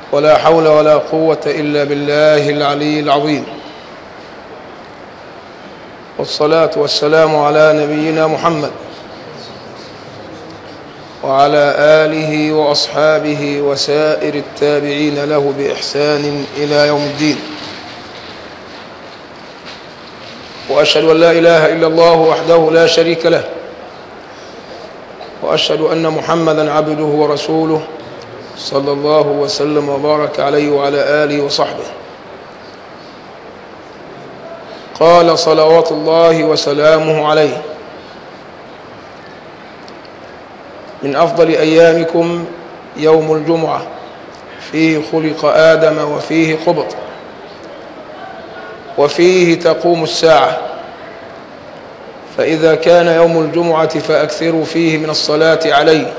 ولا حول ولا قوة إلا بالله العلي العظيم والصلاة والسلام على نبينا محمد وعلى آله وأصحابه وسائر التابعين له بإحسان إلى يوم الدين وأشهد أن لا إله إلا الله وحده لا شريك له وأشهد أن محمدا عبده ورسوله صلى الله وسلم وبارك عليه وعلى آله وصحبه قال صلوات الله وسلامه عليه من أفضل أيامكم يوم الجمعة فيه خلق آدم وفيه قبط وفيه تقوم الساعة فإذا كان يوم الجمعة فأكثروا فيه من الصلاة عليه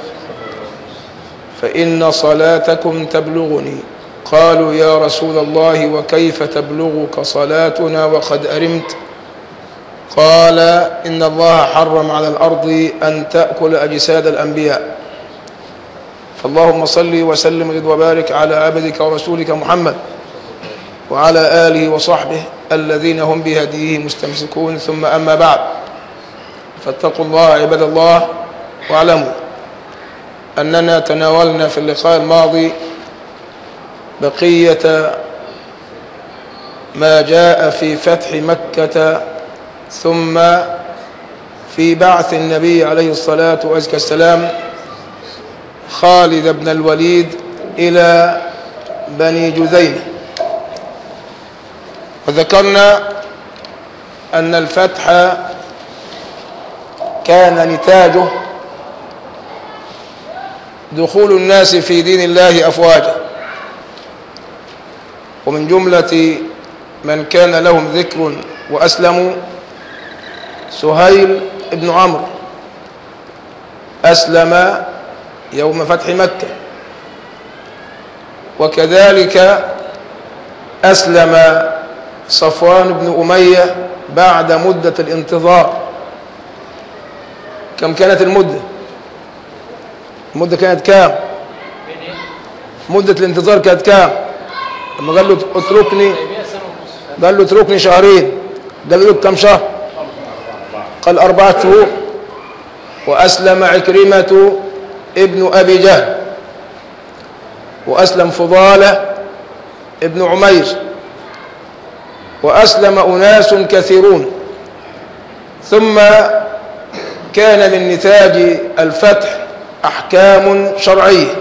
فإن صلاتكم تبلغني قالوا يا رسول الله وكيف تبلغك صلاتنا وقد أرمت قال إن الله حرم على الأرض أن تأكل أجساد الأنبياء فاللهم صل وسلم وزد وبارك على عبدك ورسولك محمد وعلى آله وصحبه الذين هم بهديه مستمسكون ثم أما بعد فاتقوا الله عباد الله واعلموا أننا تناولنا في اللقاء الماضي بقية ما جاء في فتح مكة ثم في بعث النبي عليه الصلاة والسلام خالد بن الوليد إلى بني جذيمة وذكرنا أن الفتح كان نتاجه دخول الناس في دين الله أفواجا ومن جملة من كان لهم ذكر وأسلموا سهيل بن عمرو أسلم يوم فتح مكة وكذلك أسلم صفوان بن أمية بعد مدة الانتظار كم كانت المدة المدة كانت كام مدة الانتظار كانت كام لما قال له اتركني قال له اتركني شهرين قال له كم شهر قال أربعة شهور وأسلم عكرمة ابن أبي جهل وأسلم فضالة ابن عمير وأسلم أناس كثيرون ثم كان من نتاج الفتح أحكام شرعية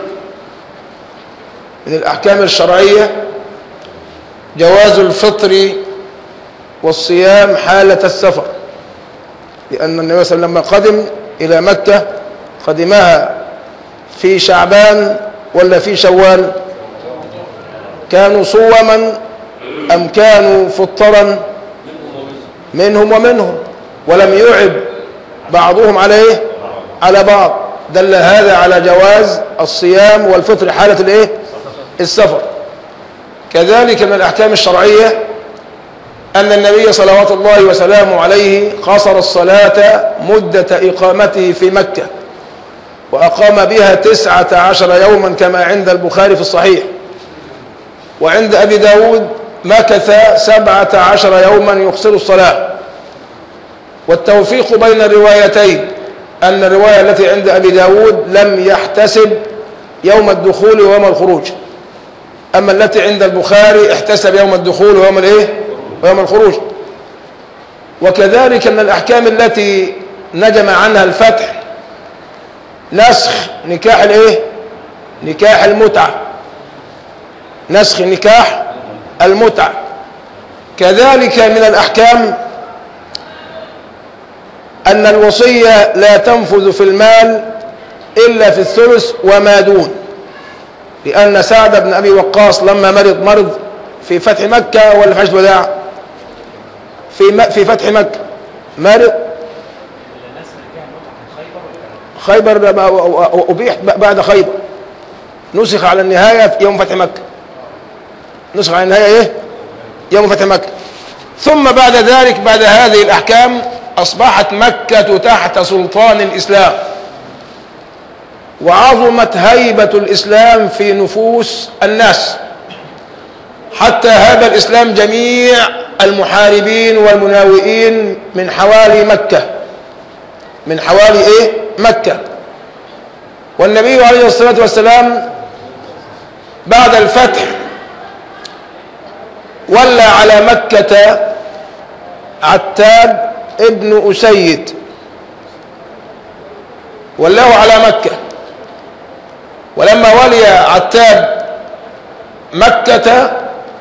من الأحكام الشرعية جواز الفطر والصيام حالة السفر لأن النبي صلى الله عليه وسلم لما قدم إلى مكة قدمها في شعبان ولا في شوال كانوا صوما أم كانوا فطرا منهم ومنهم ولم يعب بعضهم عليه على بعض دل هذا على جواز الصيام والفطر حالة الايه السفر كذلك من الأحكام الشرعية أن النبي صلوات الله وسلامه عليه قصر الصلاة مدة إقامته في مكة وأقام بها تسعة عشر يوما كما عند البخاري في الصحيح وعند أبي داود مكث سبعة عشر يوما يقصر الصلاة والتوفيق بين الروايتين أن الرواية التي عند أبي داود لم يحتسب يوم الدخول ويوم الخروج أما التي عند البخاري احتسب يوم الدخول ويوم الايه ويوم الخروج وكذلك من الأحكام التي نجم عنها الفتح نسخ نكاح الايه نكاح المتعة نسخ نكاح المتعة كذلك من الأحكام أن الوصية لا تنفذ في المال إلا في الثلث وما دون لأن سعد بن أبي وقاص لما مرض مرض في فتح مكة ولا في حجة وداع في في فتح مكة مرض خيبر أبيح بعد خيبر نسخ على النهاية في يوم فتح مكة نسخ على النهاية إيه يوم فتح مكة ثم بعد ذلك بعد هذه الأحكام أصبحت مكة تحت سلطان الإسلام وعظمت هيبة الإسلام في نفوس الناس حتى هذا الإسلام جميع المحاربين والمناوئين من حوالي مكة من حوالي إيه مكة والنبي عليه الصلاة والسلام بعد الفتح ولى على مكة عتاب ابن أسيد ولاه على مكة ولما ولي عتاب مكة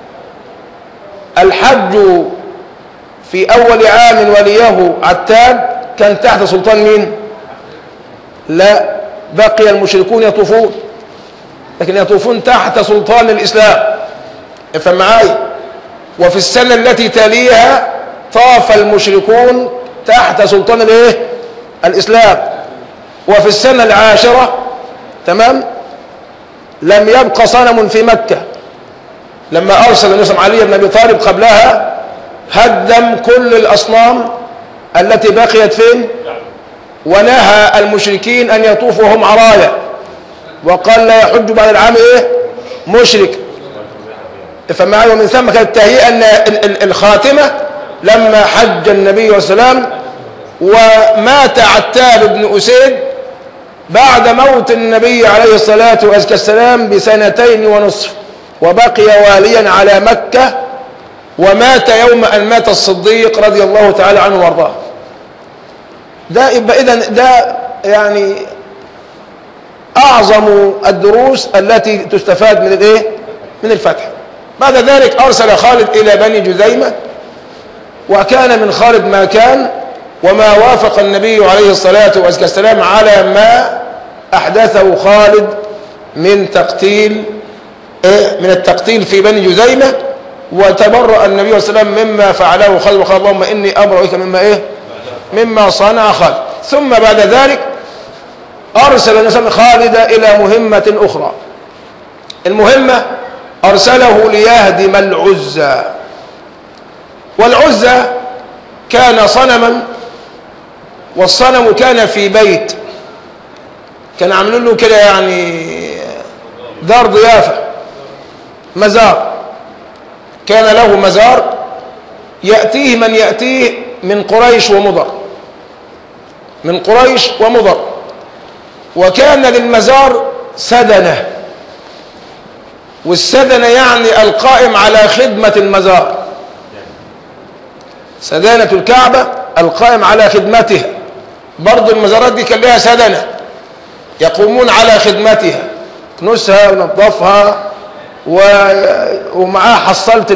الحج في أول عام وليه عتاب كان تحت سلطان مين لا بقي المشركون يطوفون لكن يطوفون تحت سلطان الإسلام افهم معايا وفي السنة التي تليها طاف المشركون تحت سلطان الايه الإسلام وفي السنة العاشرة تمام لم يبق صنم في مكة لما أرسل النبي علي بن أبي طالب قبلها هدم كل الأصنام التي بقيت فين ونهى المشركين أن يطوفوا وهم عرايا وقال لا يحج بعد العام إيه مشرك فمعي ومن ثم كانت التهيئة أن الخاتمة لما حج النبي صلى الله عليه وسلم ومات عتاب بن أسيد بعد موت النبي عليه الصلاة والسلام بسنتين ونصف وبقي واليا على مكة ومات يوم أن مات الصديق رضي الله تعالى عنه وارضاه ده يبقى إذن ده يعني أعظم الدروس التي تستفاد من الإيه؟ من الفتح بعد ذلك أرسل خالد إلى بني جذيمة وكان من خالد ما كان وما وافق النبي عليه الصلاة والسلام على ما أحدثه خالد من تقتيل إيه؟ من التقتيل في بني جذيمة وتبرأ النبي صلى الله عليه وسلم مما فعله خالد وقال اللهم إني أبرأك مما إيه مما صنع خالد ثم بعد ذلك أرسل النبي صلى الله عليه وسلم خالد إلى مهمة أخرى المهمة أرسله ليهدم العزى والعزى كان صنما والصنم كان في بيت كان عاملين له كده يعني دار ضيافة مزار كان له مزار يأتيه من يأتيه من قريش ومضر من قريش ومضر وكان للمزار سدنة والسدنة يعني القائم على خدمة المزار سدانة الكعبة القائم على خدمتها برضو المزارات دي كان لها سدنة يقومون على خدمتها كنسها ونظفها و... ومعاه حصلت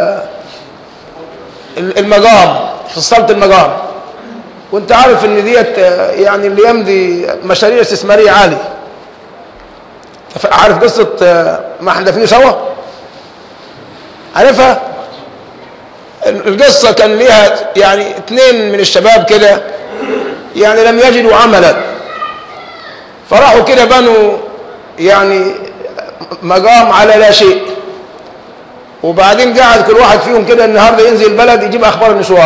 المقام حصلت المقام وانت عارف ان ديت يعني اللي يمضي مشاريع استثماريه عاليه عارف قصه ما احنا دافنين سوا عارفها القصه كان ليها يعني اثنين من الشباب كده يعني لم يجدوا عملا فراحوا كده بنوا يعني مقام على لا شيء وبعدين قعد كل واحد فيهم كده النهارده ينزل البلد يجيب اخبار النسوان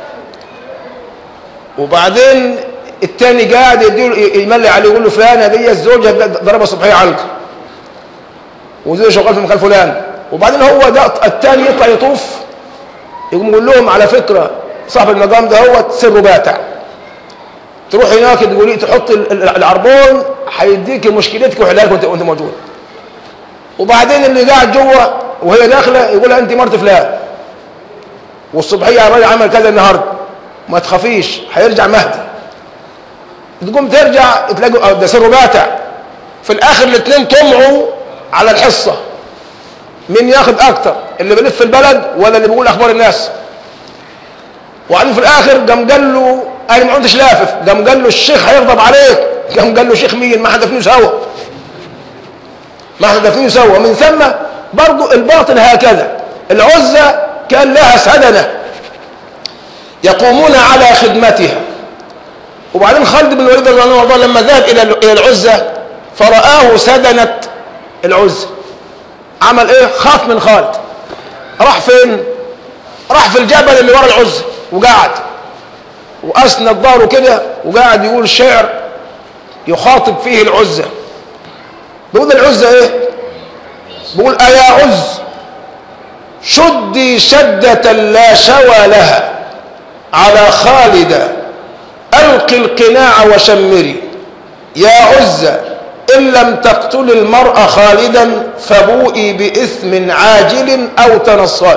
وبعدين التاني قاعد يديله يملي عليه يقول له فلانه دي الزوجه ضربها صبحيه علقه وزوجها شغال في مكان فلان وبعدين هو ده التاني يطلع يطوف يقوم يقول لهم على فكره صاحب المقام ده هو سره باتع تروح هناك تقولي تحط العربون هيديك مشكلتك ويحلها لك وانت موجود وبعدين اللي قاعد جوه وهي داخله يقول انت مرت فلان والصبحيه الراجل عمل كذا النهارده ما تخافيش هيرجع مهدي تقوم ترجع تلاقوا ده سره باتع في الاخر الاثنين طمعوا على الحصه مين ياخد اكتر اللي بيلف في البلد ولا اللي بيقول اخبار الناس وبعدين في الاخر قام قال له انا ما عدتش لافف قام قال له الشيخ هيغضب عليك قام قال له شيخ مين ما احنا دافنين سوا ما احنا دافنين سوا ومن ثم برضو الباطل هكذا العزة كان لها سدنة يقومون على خدمتها وبعدين خالد بن الوليد رضي الله عنه لما ذهب الى الى العزة فرآه سدنة العزة عمل ايه خاف من خالد راح فين راح في الجبل اللي ورا العزة وقعد واسند ظهره كده وقاعد يقول شعر يخاطب فيه العزة بيقول العزة ايه بيقول ايا عز شدي شدة لا شوى لها على خالد ألق القناع وشمري يا عزة إن لم تقتل المرء خالدا فبوئي بإثم عاجل أو تنصر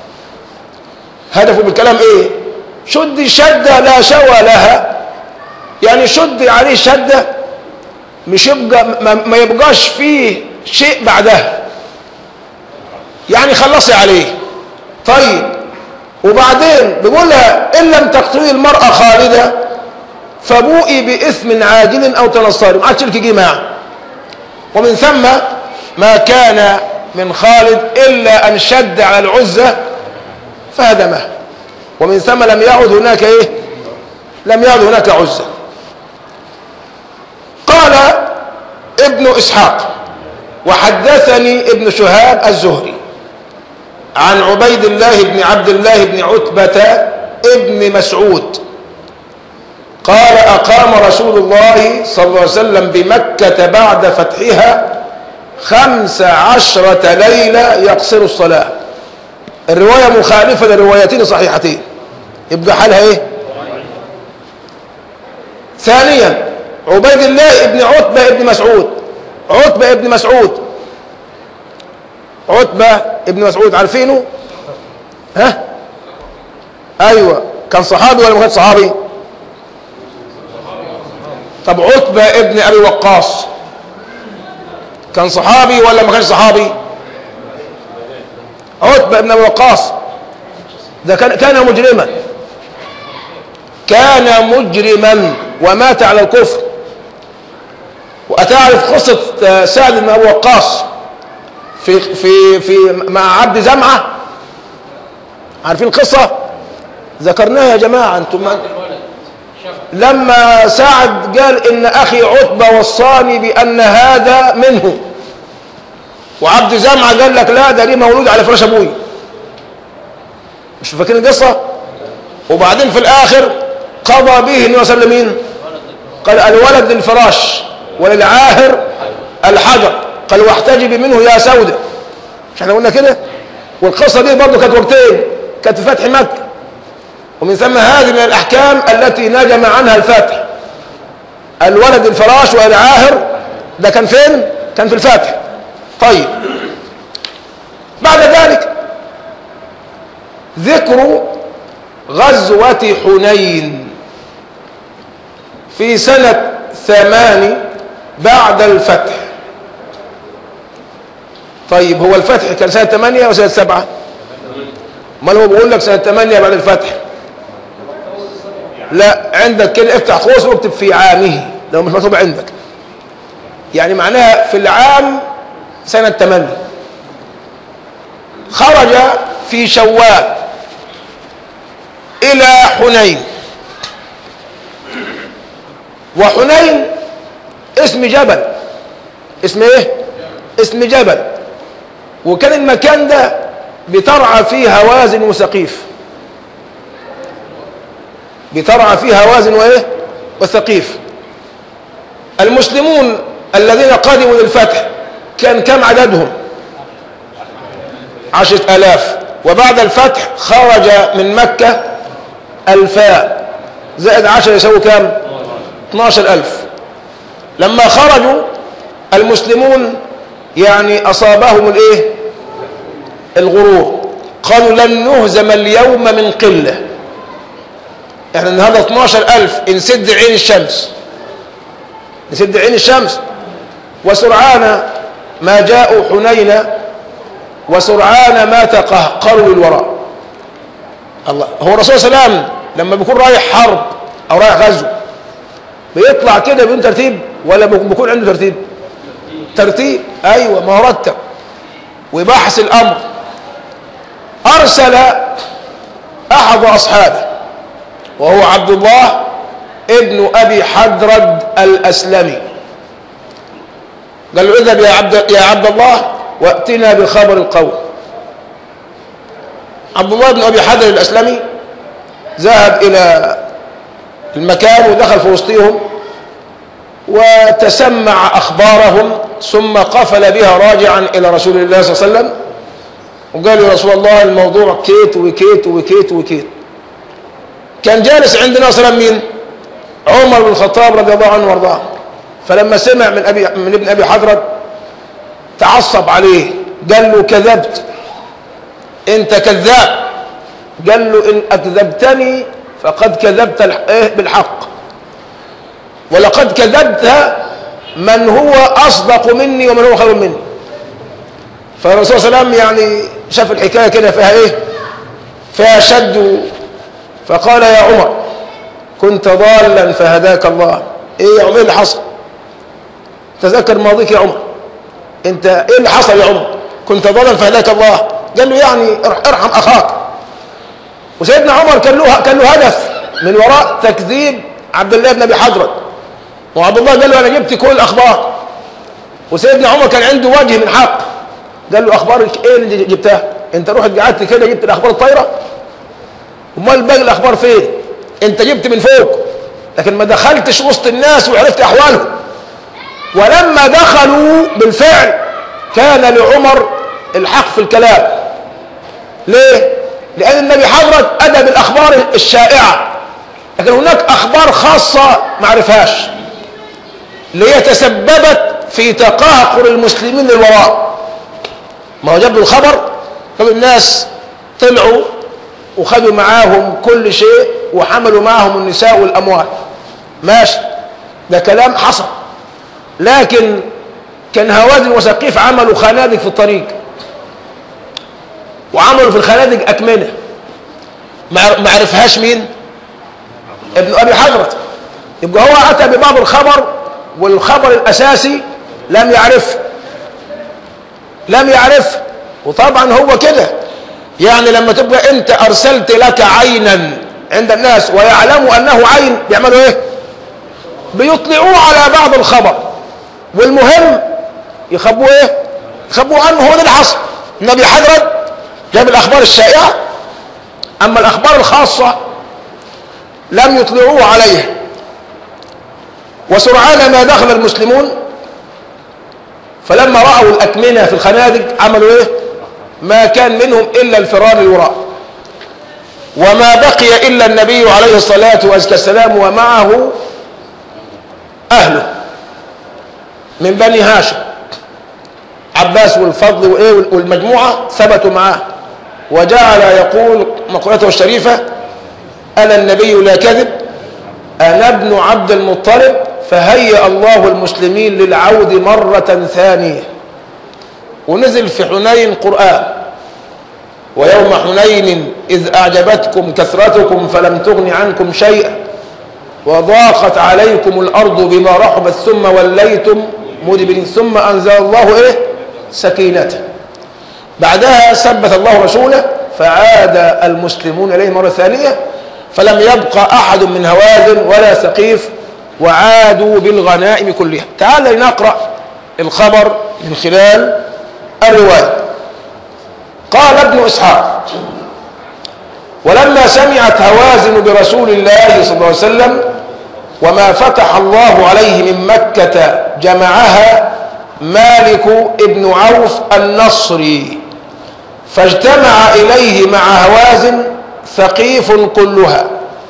هدفه بالكلام إيه شدي شدة لا شوى لها يعني شدي عليه شدة مش يبقى ما, ما يبقاش فيه شيء بعدها يعني خلصي عليه طيب وبعدين بيقولها إن لم تقتلي المرأة خالدة فبوئي بإثم عاجل أو تنصري ما عادش لك جماعة ومن ثم ما كان من خالد إلا أن شد على العزة فهدمه ومن ثم لم يعد هناك إيه لم يعد هناك عزة قال ابن إسحاق وحدثني ابن شهاب الزهري عن عبيد الله بن عبد الله بن عتبة ابن مسعود قال أقام رسول الله صلى الله عليه وسلم بمكة بعد فتحها خمس عشرة ليلة يقصر الصلاة الرواية مخالفة لروايتين صحيحتين يبقى حالها ايه ثانيا عبيد الله ابن عتبة ابن مسعود عتبة ابن مسعود عتبة ابن مسعود عارفينه ها ايوه كان صحابي ولا ما كان صحابي طب عتبة ابن ابي وقاص كان صحابي ولا ما كانش صحابي عتبة ابن ابي وقاص ده كان كان مجرما كان مجرما ومات على الكفر وأتعرف قصة سعد بن أبي وقاص في في في مع عبد زمعة عارفين القصة ذكرناها يا جماعة انتم لما سعد قال إن أخي عتبة وصاني بأن هذا منه وعبد زمعة قال لك لا ده ليه مولود على فراش أبوي مش فاكرين القصة وبعدين في الآخر قضى به النبي صلى الله عليه وسلم مين قال الولد للفراش وللعاهر الحجر قال واحتجبي منه يا سودة مش احنا قلنا كده والقصة دي برضه كانت وقتين كانت في فتح مكة ومن ثم هذه من الأحكام التي نجم عنها الفتح الولد الفراش والعاهر ده كان فين كان في الفتح طيب بعد ذلك ذكر غزوة حنين في سنة ثمان بعد الفتح طيب هو الفتح كان سنة ثمانية أو سنة سبعة ما هو بيقول لك سنة ثمانية بعد الفتح لا عندك كده افتح قوس واكتب في عامه لو مش مكتوب عندك يعني معناها في العام سنة ثمانية خرج في شوال إلى حنين وحنين اسم جبل اسم ايه اسم جبل وكان المكان ده بترعى فيه هوازن وسقيف بترعى فيه هوازن وايه وثقيف المسلمون الذين قدموا للفتح كان كم عددهم عشرة آلاف وبعد الفتح خرج من مكة ألفاء زائد عشر يساوي كام 12 ألف لما خرجوا المسلمون يعني أصابهم الإيه الغرور قالوا لن نهزم اليوم من قلة احنا النهاردة 12 ألف نسد عين الشمس نسد عين الشمس وسرعان ما جاءوا حنين وسرعان ما تقهقروا للوراء الله هو الرسول صلى الله عليه وسلم لما بيكون رايح حرب او رايح غزو بيطلع كده بدون ترتيب ولا بيكون عنده ترتيب ترتيب ايوه ما هو رتب ويبحث الامر ارسل احد اصحابه وهو عبد الله ابن ابي حدرد الاسلمي قال له اذهب يا عبد يا عبد الله واتنا بخبر القوم عبد الله بن ابي حدرد الاسلمي ذهب الى المكان ودخل في وسطهم وتسمع اخبارهم ثم قفل بها راجعا إلى رسول الله صلى الله عليه وسلم وقال يا رسول الله الموضوع كيت وكيت وكيت وكيت كان جالس عندنا صلى مين عمر بن الخطاب رضي الله عنه وارضاه فلما سمع من أبي من ابن أبي حضرة تعصب عليه قال له كذبت انت كذاب قال له ان اكذبتني فقد كذبت بالحق ولقد كذبت من هو اصدق مني ومن هو خير مني فالرسول صلى الله عليه وسلم يعني شاف الحكايه كده فيها ايه فيها شد فقال يا عمر كنت ضالا فهداك الله ايه يا عمر ايه اللي حصل تذكر ماضيك يا عمر انت ايه اللي حصل يا عمر كنت ضالا فهداك الله قال له يعني ارحم اخاك وسيدنا عمر كان له كان له هدف من وراء تكذيب عبد الله بن ابي حضرة وعبد الله قال له انا جبت كل الاخبار وسيدنا عمر كان عنده وجه من حق قال له اخبارك ايه اللي جبتها انت رحت قعدت كده جبت الاخبار الطايره امال باقي الاخبار فين انت جبت من فوق لكن ما دخلتش وسط الناس وعرفت احوالهم ولما دخلوا بالفعل كان لعمر الحق في الكلام ليه لان النبي حضرت ادى بالاخبار الشائعه لكن هناك اخبار خاصه ما عرفهاش اللي هي تسببت في تقهقر المسلمين للوراء ما هو جاب له الخبر كل الناس طلعوا وخدوا معاهم كل شيء وحملوا معاهم النساء والاموال ماشي ده كلام حصل لكن كان هوازن وسقيف عملوا خنادق في الطريق وعملوا في الخنادق أكمنة ما عرفهاش مين ابن أبي حضرة يبقى هو أتى ببعض الخبر والخبر الأساسي لم يعرفه لم يعرفه وطبعا هو كده يعني لما تبقى انت ارسلت لك عينا عند الناس ويعلموا انه عين بيعملوا ايه بيطلعوه على بعض الخبر والمهم يخبوه ايه يخبوه عنه هو ده اللي حصل النبي حضرت جاب الاخبار الشائعه اما الاخبار الخاصه لم يطلعوه عليها وسرعان ما دخل المسلمون فلما راوا الاكمنه في الخنادق عملوا ايه ما كان منهم الا الفرار الوراء وما بقي الا النبي عليه الصلاه والسلام ومعه اهله من بني هاشم عباس والفضل وايه والمجموعه ثبتوا معاه وجعل يقول مقولته الشريفه انا النبي لا كذب انا ابن عبد المطلب فهيأ الله المسلمين للعود مره ثانيه ونزل في حنين قرآن ويوم حنين إذ أعجبتكم كثرتكم فلم تغن عنكم شيئا وضاقت عليكم الأرض بما رحبت ثم وليتم مدبرين ثم أنزل الله إيه سكينته بعدها ثبت الله رسوله فعاد المسلمون إليه مرة ثانية فلم يبقى أحد من هوازن ولا ثقيف وعادوا بالغنائم كلها تعال لنقرأ الخبر من خلال الرواية قال ابن إسحاق ولما سمعت هوازن برسول الله صلى الله عليه وسلم وما فتح الله عليه من مكة جمعها مالك ابن عوف النصري فاجتمع إليه مع هوازن ثقيف كلها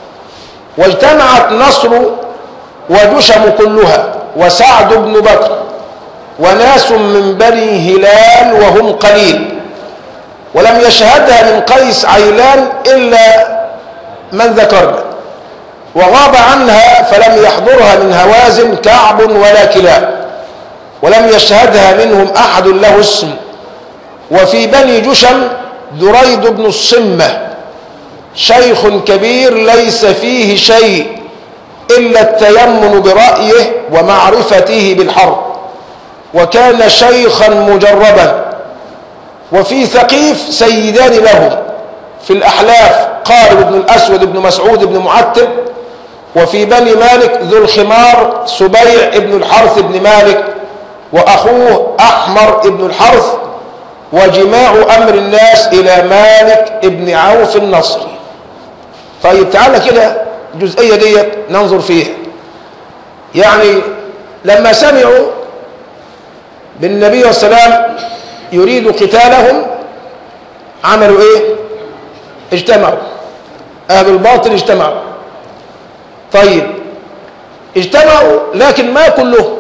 واجتمعت نصر وجشم كلها وسعد بن بكر وناس من بني هلال وهم قليل ولم يشهدها من قيس عيلان إلا من ذكرنا وغاب عنها فلم يحضرها من هوازن كعب ولا كلاب ولم يشهدها منهم أحد له اسم وفي بني جشم دريد بن الصمة شيخ كبير ليس فيه شيء إلا التيمن برأيه ومعرفته بالحرب وكان شيخا مجربا وفي ثقيف سيدان لهم في الأحلاف قارب بن الأسود بن مسعود بن معتب وفي بني مالك ذو الخمار سبيع بن الحرث بن مالك وأخوه أحمر بن الحرث وجماع أمر الناس إلى مالك بن عوف النصري طيب تعالى كده الجزئية ديت ننظر فيها يعني لما سمعوا بالنبي والسلام يريد قتالهم عملوا ايه اجتمعوا اهل الباطل اجتمعوا طيب اجتمعوا لكن ما كلهم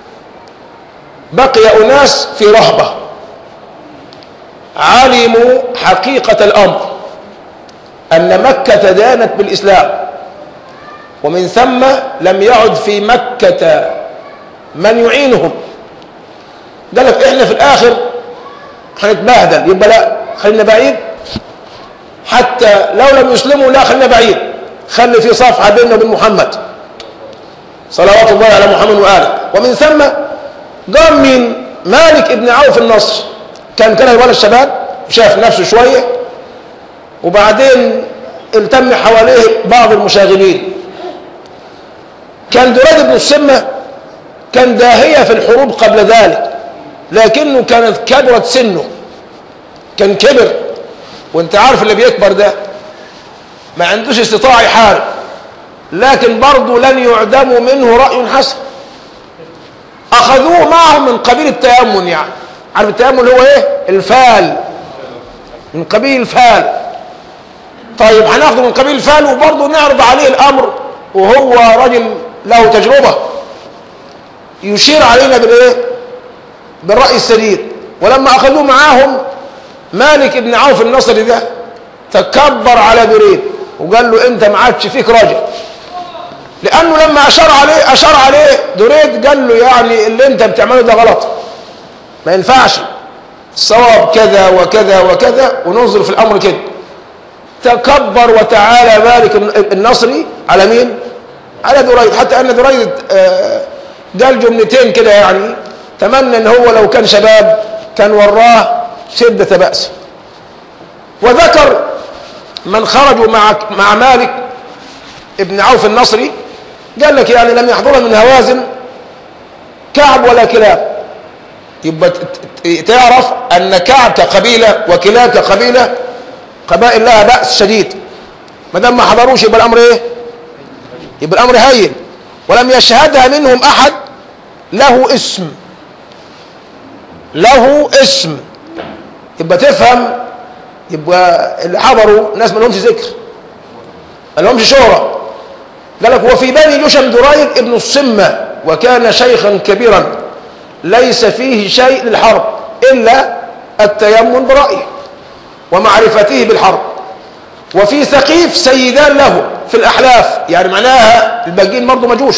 بقي اناس في رهبه علموا حقيقه الامر ان مكه دانت بالاسلام ومن ثم لم يعد في مكه من يعينهم قال لك احنا في الاخر هنتبهدل يبقى لا خلينا بعيد حتى لو لم يسلموا لا خلينا بعيد خلي في صفحه بيننا وبين محمد صلوات الله على محمد واله ومن ثم قام من مالك ابن عوف النصر كان كان ولد الشباب شاف نفسه شويه وبعدين التم حواليه بعض المشاغبين كان دراد بن السمه كان داهيه في الحروب قبل ذلك لكنه كانت كبرت سنه كان كبر وانت عارف اللي بيكبر ده ما عندوش استطاعة يحارب لكن برضه لن يعدموا منه رأي حسن أخذوه معهم من قبيل التيمن يعني عارف التيمن اللي هو ايه الفال من قبيل الفال طيب هناخده من قبيل الفال وبرضه نعرض عليه الأمر وهو رجل له تجربة يشير علينا بالايه بالرأي السديد ولما أخذوه معاهم مالك بن عوف النصري ده تكبر على بريد وقال له انت ما عادش فيك راجل لانه لما اشار عليه اشار عليه دريد قال له يعني اللي انت بتعمله ده غلط ما ينفعش الصواب كذا وكذا وكذا وننظر في الامر كده تكبر وتعالى مالك النصري على مين على دريد حتى ان دريد آه قال جملتين كده يعني تمنى ان هو لو كان شباب كان وراه شدة بأس وذكر من خرجوا مع مع مالك ابن عوف النصري قال لك يعني لم يحضر من هوازن كعب ولا كلاب يبقى تعرف ان كعب كقبيله وكلاب كقبيله قبائل لها بأس شديد ما دام ما حضروش يبقى الامر ايه؟ يبقى الامر هين ولم يشهدها منهم احد له اسم له اسم يبقى تفهم يبقى اللي حضروا ناس ما لهمش ذكر ما لهمش شهرة قال لك وفي بني جشم دريد ابن الصمة وكان شيخا كبيرا ليس فيه شيء للحرب إلا التيمم برأيه ومعرفته بالحرب وفي ثقيف سيدان له في الأحلاف يعني معناها الباقيين برضه مجوش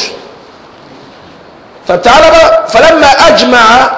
فتعالى بقى فلما أجمع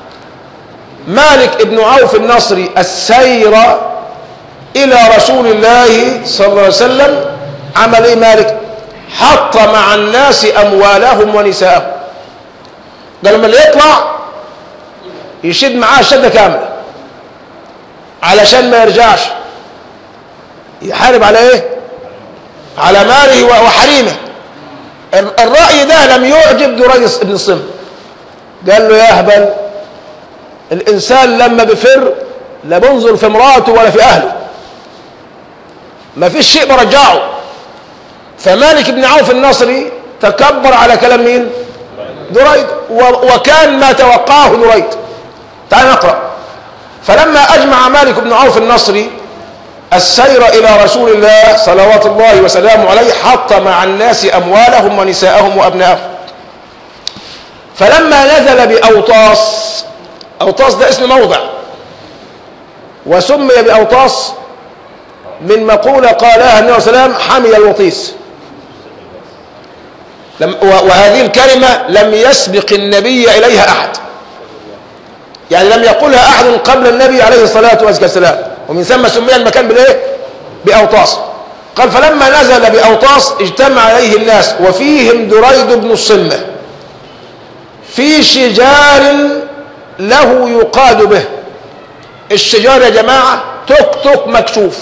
مالك ابن عوف النصري السير إلى رسول الله صلى الله عليه وسلم عمل إيه مالك حط مع الناس أموالهم ونساءهم ده لما اللي يطلع يشد معاه شدة كاملة علشان ما يرجعش يحارب على ايه على ماله وحريمه الرأي ده لم يعجب دريد بن الصم قال له يا هبل الإنسان لما بفر لا بنظر في امراته ولا في أهله ما فيش شيء برجعه فمالك بن عوف النصري تكبر على كلام مين دريد وكان ما توقعه دريد تعال نقرأ فلما أجمع مالك بن عوف النصري السير إلى رسول الله صلوات الله وسلامه عليه حط مع الناس أموالهم ونساءهم وأبنائهم فلما نزل بأوطاس أوطاس ده اسم موضع وسمي بأوطاس من مقولة قالها النبي صلى الله عليه وسلم حمي الوطيس لم وهذه الكلمة لم يسبق النبي إليها أحد يعني لم يقولها أحد قبل النبي عليه الصلاة والسلام ومن ثم سمي المكان بالإيه؟ بأوطاس قال فلما نزل بأوطاس اجتمع عليه الناس وفيهم دريد بن الصمة في شجار له يقاد به الشجار يا جماعة توك توك مكشوف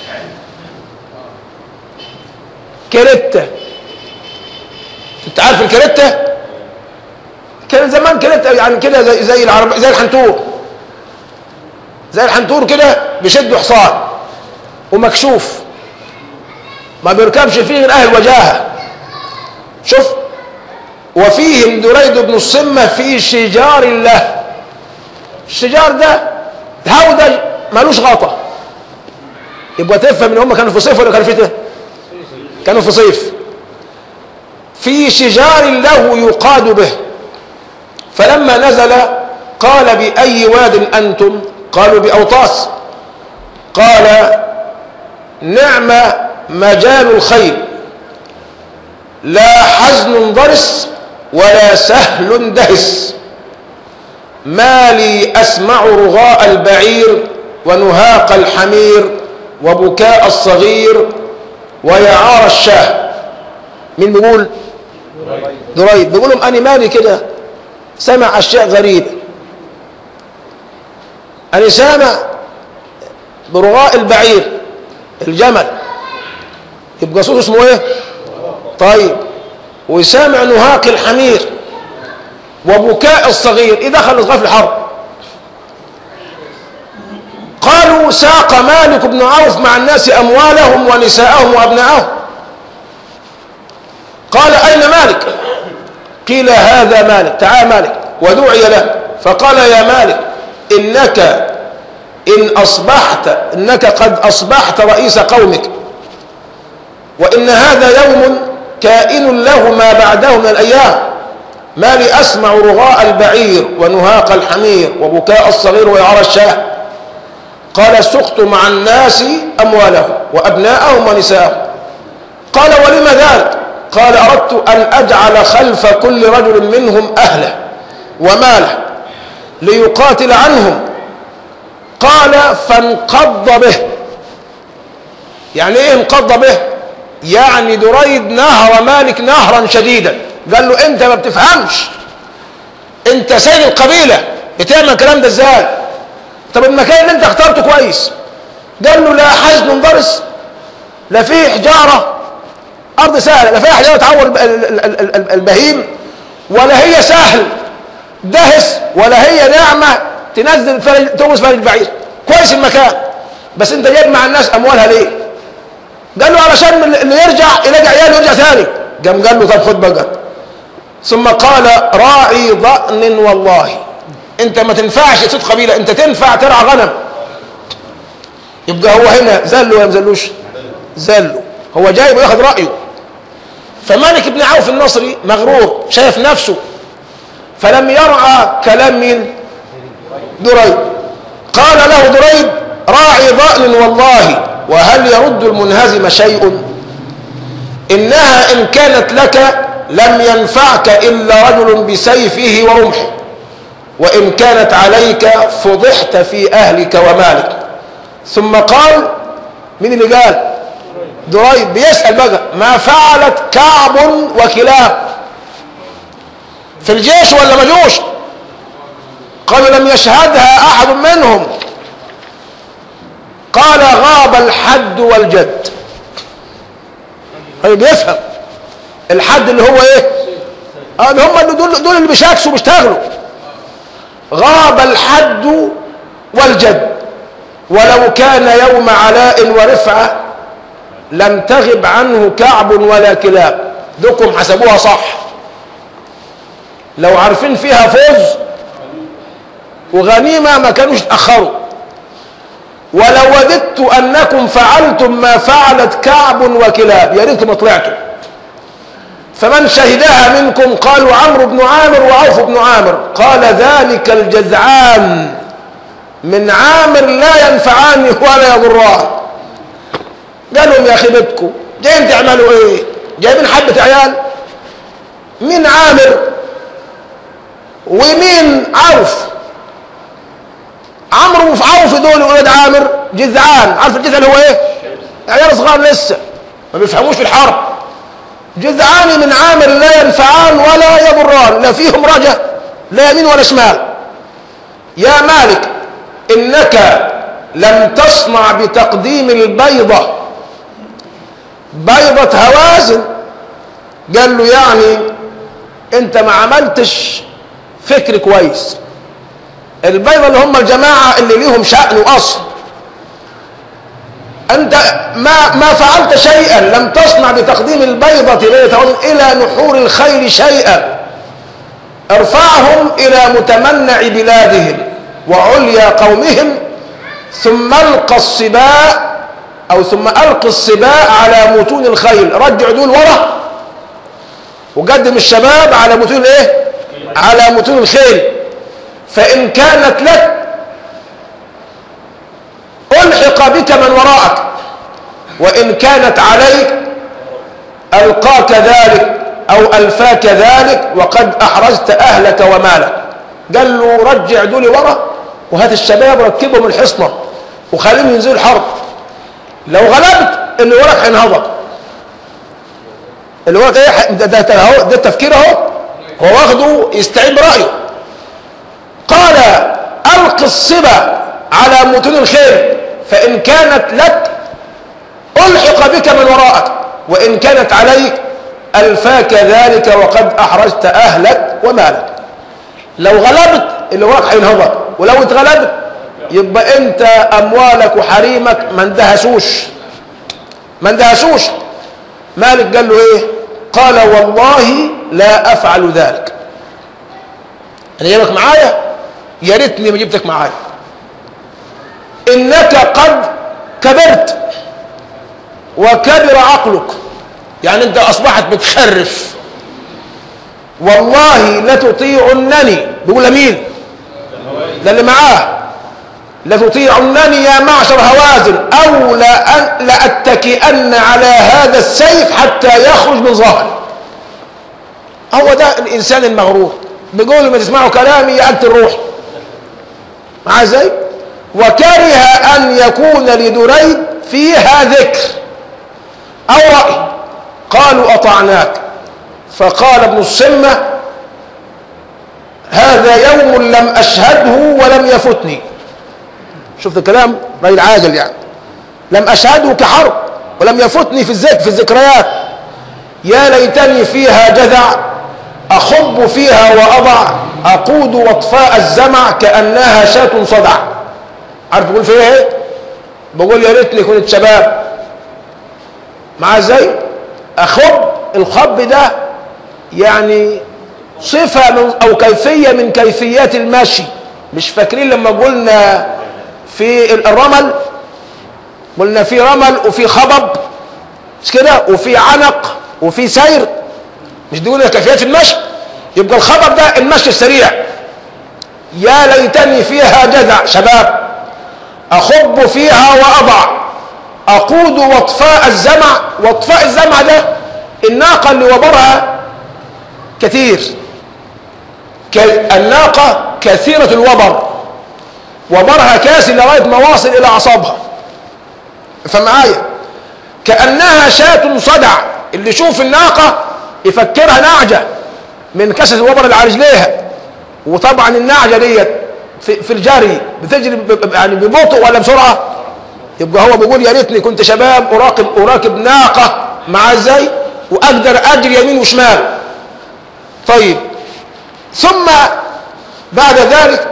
كريتة انت عارف الكريتة كان زمان كريتة يعني كده زي زي العرب زي الحنتور زي الحنتور كده بيشدوا حصان ومكشوف ما بيركبش فيه غير اهل وجاهه شوف وفيهم دريد بن الصمة في شجار له الشجار ده هودج ملوش غطا يبقى تفهم ان هم كانوا في صيف ولا كانوا في شتاء كانوا في صيف في شجار له يقاد به فلما نزل قال بأي واد أنتم قالوا بأوطاس قال نعم مجال الخيل لا حزن ضرس ولا سهل دهس ما لي أسمع رغاء البعير ونهاق الحمير وبكاء الصغير ويعار الشاه مين بيقول دريد بيقول لهم أنا مالي كده سمع أشياء غريبة أنا سامع برغاء البعير الجمل يبقى صوت اسمه ايه طيب وسامع نهاق الحمير وبكاء الصغير ايه دخل الصغير في الحرب قالوا ساق مالك بن عوف مع الناس اموالهم ونساءهم وابناءهم قال اين مالك قيل هذا مالك تعال مالك ودعي له فقال يا مالك انك ان اصبحت انك قد اصبحت رئيس قومك وان هذا يوم كائن له ما بعده من الايام ما لي اسمع رغاء البعير ونهاق الحمير وبكاء الصغير ويعرى الشاه قال سقت مع الناس اموالهم وابناءهم ونساءهم قال ولم ذلك قال اردت ان اجعل خلف كل رجل منهم اهله وماله ليقاتل عنهم قال فانقض به يعني ايه انقض به يعني دريد نهر مالك نهرا شديدا قال له انت ما بتفهمش انت سيد القبيلة بتعمل الكلام ده ازاي طب المكان اللي انت اخترته كويس قال له لا حزن ضرس لا فيه حجارة ارض سهلة لا فيها حجارة تعور البهيم ولا هي سهل دهس ولا هي ناعمة تنزل فرج تغمس فرج البعير كويس المكان بس انت جايب مع الناس اموالها ليه قال له علشان اللي يرجع يلاقي عياله يرجع ثاني قام قال له طب خد بقى ثم قال راعي ضأن والله انت ما تنفعش تصيد قبيلة انت تنفع ترعى غنم يبقى هو هنا زله ولا مزلوش زله هو جايب وياخد رأيه فمالك بن عوف النصري مغرور شايف نفسه فلم يرعى كلام مين دريد قال له دريد راعي ضأن والله وهل يرد المنهزم شيء إنها إن كانت لك لم ينفعك إلا رجل بسيفه ورمحه وإن كانت عليك فضحت في أهلك ومالك ثم قال مين اللي قال دريد بيسأل بقى ما فعلت كعب وكلاب في الجيش ولا مجوش قالوا لم يشهدها أحد منهم قال غاب الحد والجد طيب يفهم الحد اللي هو ايه آه هم اللي دول, دول اللي بيشاكسوا بيشتغلوا غاب الحد والجد ولو كان يوم علاء ورفعة لم تغب عنه كعب ولا كلاب دوكم حسبوها صح لو عارفين فيها فوز وغنيمة ما كانوش تأخروا ولو وددت أنكم فعلتم ما فعلت كعب وكلاب يا ريتكم طلعتوا فمن شهدها منكم قالوا عمرو بن عامر وعوف بن عامر قال ذلك الجزعان من عامر لا ينفعان ولا يضران قالوا يا خيبتكم جايين تعملوا ايه جايبين حبة عيال مين عامر ومين عوف عمرو وفي عوف دول ولاد عامر جذعان عارف الجذع اللي هو ايه عيال صغار لسه ما بيفهموش في الحرب جذعان من عامر لا ينفعان ولا يضران لا فيهم رجا لا يمين ولا شمال يا مالك انك لم تصنع بتقديم البيضة بيضة هوازن قال له يعني انت ما عملتش فكر كويس البيضة اللي هم الجماعة اللي ليهم شأن وأصل أنت ما ما فعلت شيئا لم تصنع بتقديم البيضة إلى نحور الخيل شيئا ارفعهم إلى متمنع بلادهم وعليا قومهم ثم القى الصباء او ثم القي الصباء على متون الخيل رجع دول ورا وقدم الشباب على متون ايه على متون الخيل فان كانت لك الحق بك من وراءك وان كانت عليك القاك ذلك او الفاك ذلك وقد احرزت اهلك ومالك قال له رجع دول ورا وهات الشباب ركبهم الحصنه وخليهم ينزلوا الحرب لو غلبت اللي وراك هينهضك اللي وراك ايه ده, ده, ده, هو- ده التفكير اهو هو واخده يستعين برايه قال الق الصبا على متون الخيل فان كانت لك الحق بك من وراءك وان كانت عليك الفاك ذلك وقد احرجت اهلك ومالك لو غلبت اللي وراك هينهضك ولو اتغلبت يبقى انت اموالك وحريمك ما اندهسوش ما اندهسوش مالك قال له ايه قال والله لا افعل ذلك انا جايبك معايا يا ريتني ما جبتك معايا انك قد كبرت وكبر عقلك يعني انت اصبحت بتخرف والله لتطيعنني بيقول مين ده اللي معاه لتطيعنني يا معشر هوازن او لأن- لاتكئن على هذا السيف حتى يخرج من ظهري هو ده الانسان المغرور بيقول ما تسمعوا كلامي يقتل روحي معاه ازاي وكره ان يكون لدريد فيها ذكر او راي قالوا اطعناك فقال ابن السمه هذا يوم لم اشهده ولم يفتني شفت الكلام راجل عاجل يعني لم اشهده كحرب ولم يفتني في الذكر في الذكريات يا ليتني فيها جذع اخب فيها واضع اقود وطفاء الزمع كانها شاة صدع عارف بقول فيها ايه بقول يا ريتني كنت شباب مع ازاي اخب الخب ده يعني صفة من او كيفية من كيفيات المشي مش فاكرين لما قلنا في الرمل قلنا في رمل وفي خبب مش كده وفي عنق وفي سير مش دي قلنا كيفيات المشي يبقى الخبب ده المشي السريع يا ليتني فيها جذع شباب اخب فيها واضع اقود وطفاء الزمع وطفاء الزمع ده الناقه اللي وبرها كثير ك- الناقه كثيره الوبر وبرها كاسل لغايه ما واصل الى اعصابها فمعايا كانها شاة صدع اللي يشوف الناقه يفكرها نعجه من كسر الوبر اللي على رجليها وطبعا النعجه ديت في, في الجري بتجري ب- ب- يعني ببطء ولا بسرعه يبقى هو بيقول يا ريتني كنت شباب اراقب اراكب ناقه مع ازاي واقدر اجري يمين وشمال طيب ثم بعد ذلك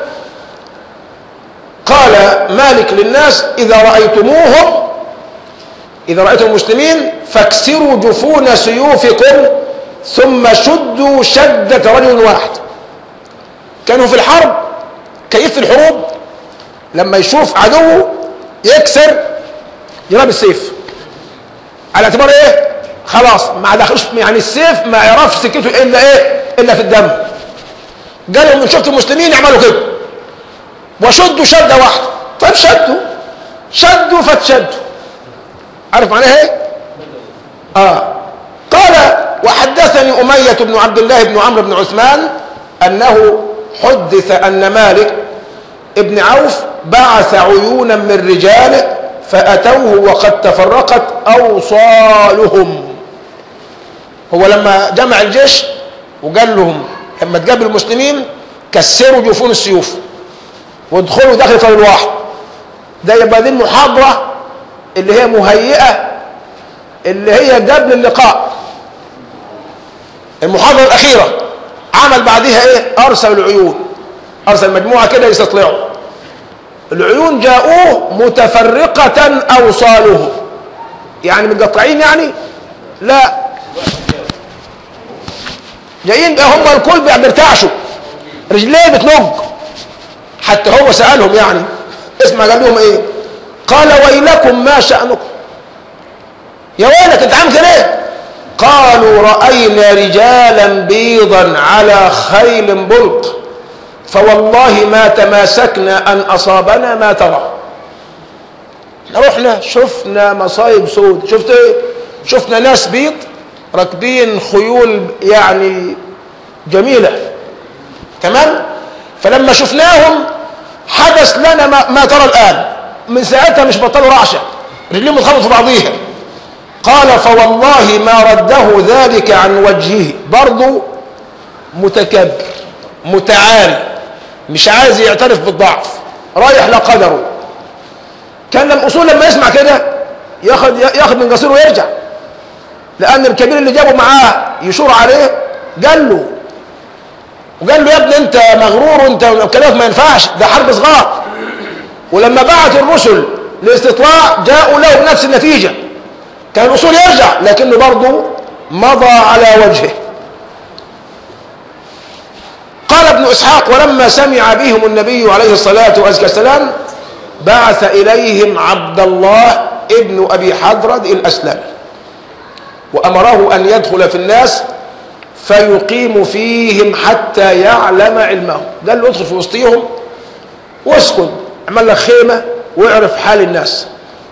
قال مالك للناس اذا رايتموهم اذا رايتم المسلمين فاكسروا جفون سيوفكم ثم شدوا شده رجل واحد كانوا في الحرب كيف في الحروب لما يشوف عدوه يكسر يراب السيف على اعتبار ايه خلاص ما دخلش يعني السيف ما يعرفش سكته الا ايه الا في الدم قالوا من شفت المسلمين يعملوا كده وشدوا شده واحده طيب شدوا شدوا فتشدوا عارف معناها ايه اه قال وحدثني أمية بن عبد الله بن عمرو بن عثمان أنه حدث أن مالك ابن عوف بعث عيونا من رجاله فأتوه وقد تفرقت أوصالهم هو لما جمع الجيش وقال لهم لما تقابلوا المسلمين كسروا جفون السيوف وادخلوا داخل فريق واحد ده يبقى دي المحاضرة اللي هي مهيئة اللي هي قبل اللقاء المحاضرة الأخيرة عمل بعدها إيه أرسل العيون أرسل مجموعة كده يستطلعوا العيون جاءوه متفرقة أوصاله يعني متقطعين يعني لا جايين بقى هم الكل بيرتعشوا رجليه بتنج حتى هو سألهم يعني اسمع قال لهم ايه قال ويلكم ما شأنكم يا ويلك انت عامل كده ليه قالوا رأينا رجالا بيضا على خيل بلق فوالله ما تماسكنا أن أصابنا ما ترى رحنا شفنا مصايب سود شفت ايه شفنا ناس بيض راكبين خيول يعني جميلة تمام فلما شفناهم حدث لنا ما, ما ترى الآن من ساعتها مش بطلوا رعشة رجلين متخبط في بعضيها قال فوالله ما رده ذلك عن وجهه برضه متكبر متعالي مش عايز يعترف بالضعف رايح لقدره كان لما اصول لما يسمع كده ياخد ياخد من قصيره ويرجع لان الكبير اللي جابه معاه يشور عليه قال له وقال له يا ابني انت مغرور وانت كلامك ما ينفعش ده حرب صغار ولما بعت الرسل لاستطلاع جاءوا له بنفس النتيجه كان الرسول يرجع لكنه برضه مضى على وجهه قال ابن اسحاق ولما سمع بهم النبي عليه الصلاه والسلام بعث اليهم عبد الله ابن ابي حضرد الاسلمي وامره ان يدخل في الناس فيقيم فيهم حتى يعلم علمه قال له ادخل في وسطيهم واسكن اعمل لك خيمه واعرف حال الناس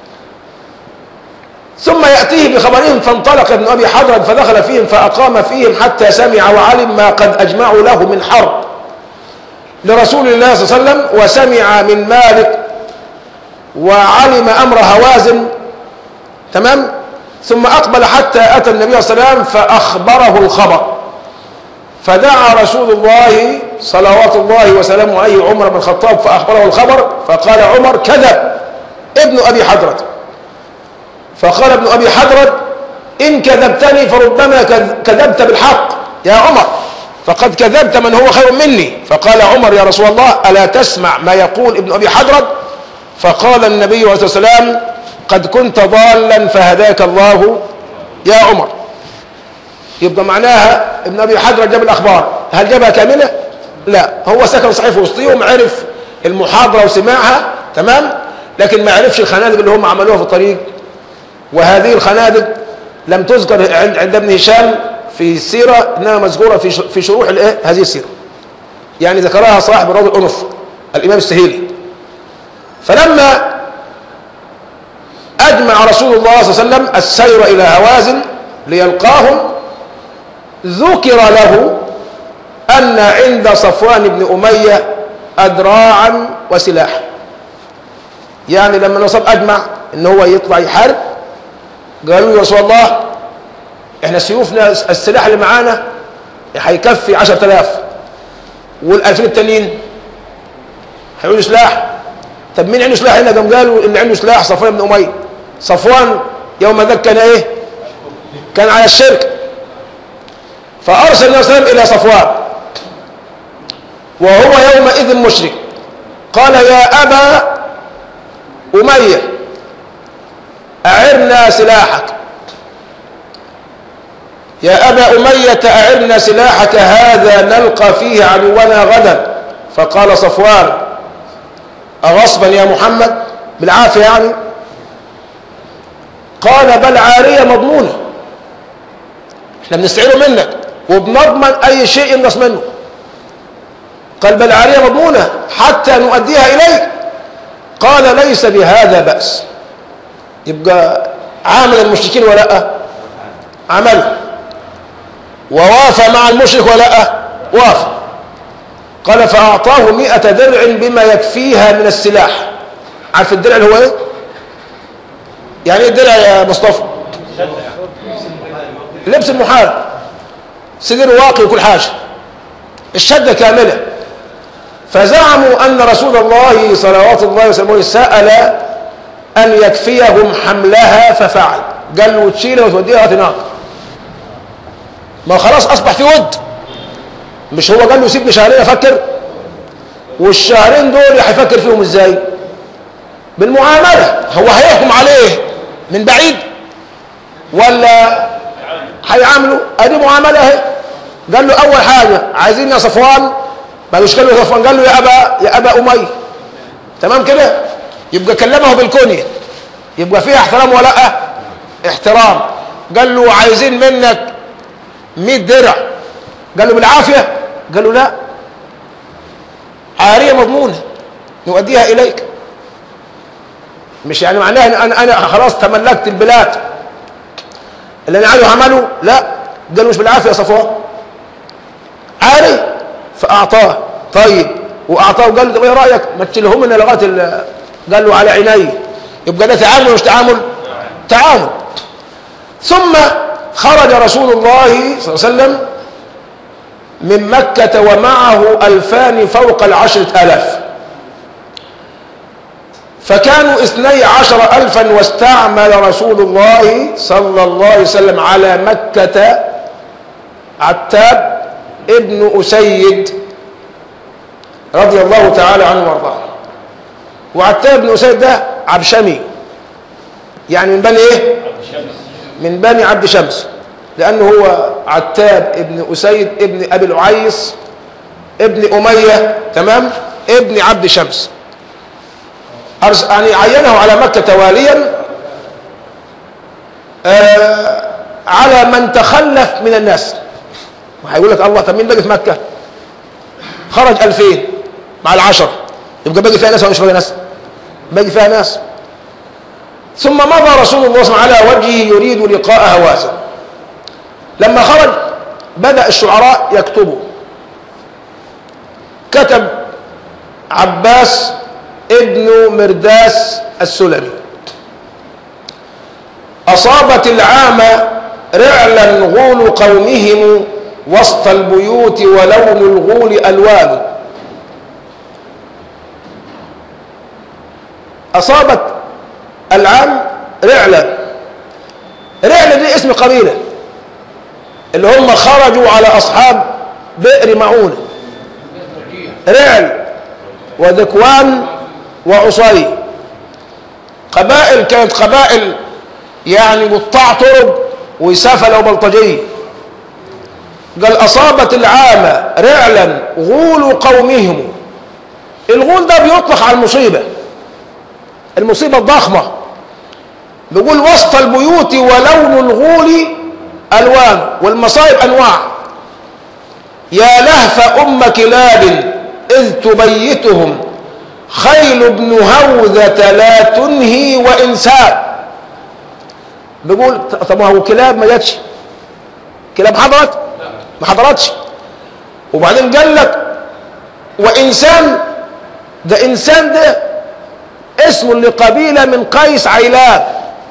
ثم يأتيه بخبرهم فانطلق ابن أبي حضرد فدخل فيهم فأقام فيهم حتى سمع وعلم ما قد أجمعوا له من حرب لرسول الله صلى الله عليه وسلم وسمع من مالك وعلم أمر هوازن تمام ثم أقبل حتى أتى النبي صلى الله عليه وسلم فأخبره الخبر فدعا رسول الله صلوات الله وسلامه عليه عمر بن الخطاب فأخبره الخبر فقال عمر كذب ابن أبي حضرد فقال ابن أبي حضرد إن كذبتني فربما كذبت بالحق يا عمر فقد كذبت من هو خير مني فقال عمر يا رسول الله ألا تسمع ما يقول ابن أبي حضرد فقال النبي عليه الصلاة والسلام قد كنت ضالا فهداك الله يا عمر يبقى معناها ابن أبي حضرد جاب الأخبار هل جابها كاملة؟ لا هو سكن صحيح في وسطيهم عرف المحاضرة وسماعها تمام لكن ما عرفش الخنادق اللي هم عملوها في الطريق وهذه الخنادق لم تذكر عند ابن هشام في السيرة إنها مذكورة في في شروح الإيه؟ هذه السيرة يعني ذكرها صاحب الروض الأنف الإمام السهيلي فلما أجمع رسول الله صلى الله عليه وسلم السير إلى هوازن ليلقاهم ذكر له أن عند صفوان بن أمية أدراعا وسلاحا يعني لما نصب أجمع إن هو يطلع يحارب قالوا يا رسول الله احنا سيوفنا السلاح اللي معانا هيكفي 10000 وال2000 التانيين هيقولوا سلاح طب مين عنده سلاح هنا قام قالوا ان عنده سلاح صفوان بن اميه صفوان يوم ذاك كان ايه كان على الشرك فارسل النبي صلى الله عليه وسلم الى صفوان وهو يومئذ مشرك قال يا ابا اميه أعرنا سلاحك يا أبا أمية أعرنا سلاحك هذا نلقى فيه عدونا غدا فقال صفوان أغصبا يا محمد بالعافية يعني قال بل عارية مضمونة احنا بنستعيره منك وبنضمن أي شيء ينقص منه قال بل عارية مضمونة حتى نؤديها إليك قال ليس بهذا بأس يبقى عامل المشركين ولا لا عمله ووافى مع المشرك ولا لا وافى قال فأعطاه مئة درع بما يكفيها من السلاح عارف الدرع اللي هو ايه يعني ايه الدرع يا مصطفى لبس المحارب سدير واقي وكل حاجة الشدة كاملة فزعموا أن رسول الله صلوات الله وسلامه سأل أن يكفيهم حملها ففعل قال له تشيلها وتوديها هناك ما خلاص أصبح في ود مش هو قال له سيبني شهرين أفكر والشهرين دول هيفكر فيهم ازاي بالمعاملة هو هيحكم عليه من بعيد ولا هيعامله ادي معاملة اهي قال له اول حاجة عايزين يا صفوان ما قالوش كلمه صفوان قال له يا ابا يا ابا اميه تمام كده يبقى كلمه بالكنيه يبقى فيها احترام ولا لا احترام قال له عايزين منك 100 درع قال له بالعافيه قال له لا عاريه مضمونه نؤديها اليك مش يعني معناها ان انا انا خلاص تملكت البلاد اللي انا عايزه عمله لا قال له مش بالعافيه يا صفوان عاري فاعطاه طيب واعطاه وقال له طب ايه رايك ما تشيلهم لنا لغايه ال- قال له على عيني يبقى ده تعامل ولا مش تعامل تعامل ثم خرج رسول الله صلى الله عليه وسلم من مكة ومعه ألفان فوق العشرة آلاف فكانوا اثني عشر ألفا واستعمل رسول الله صلى الله عليه وسلم على مكة عتاب ابن أسيد رضي الله تعالى عنه وارضاه وعتاب بن أسيد ده عبشمي يعني من بني ايه من بني عبد شمس لأنه هو عتاب ابن أسيد ابن أبي العيس ابن أمية تمام ابن عبد شمس أرس- يعني عينه على مكة واليا آه على من تخلف من الناس وهيقول لك الله طب مين باقي في مكة خرج ألفين مع العشرة يبقى باقي فيها ناس ولا مش باقي ناس باقي فيها ناس ثم مضى رسول الله صلى الله عليه وسلم على وجهه يريد لقاء هوازن لما خرج بدأ الشعراء يكتبوا كتب عباس ابن مرداس السلمي أصابت العام رعلا غول قومهم وسط البيوت ولون الغول ألوان أصابت العام رعلا رعلا دي اسم قبيلة اللي هم خرجوا على أصحاب بئر معونة رعل وذكوان وعصي قبائل كانت قبائل يعني قطاع طرق وسفلة وبلطجية قال أصابت العامة رعلا غول قومهم الغول ده بيطلق على المصيبة المصيبة الضخمة بيقول وسط البيوت ولون الغول ألوان والمصائب أنواع يا لهف أم كلاب إذ تبيتهم خيل ابن هوذة لا تنهي وإنسان بيقول طب ما هو كلاب ما جاتش كلاب حضرت ما حضرتش وبعدين قال لك وإنسان ده إنسان ده اسم لقبيلة من قيس عيلان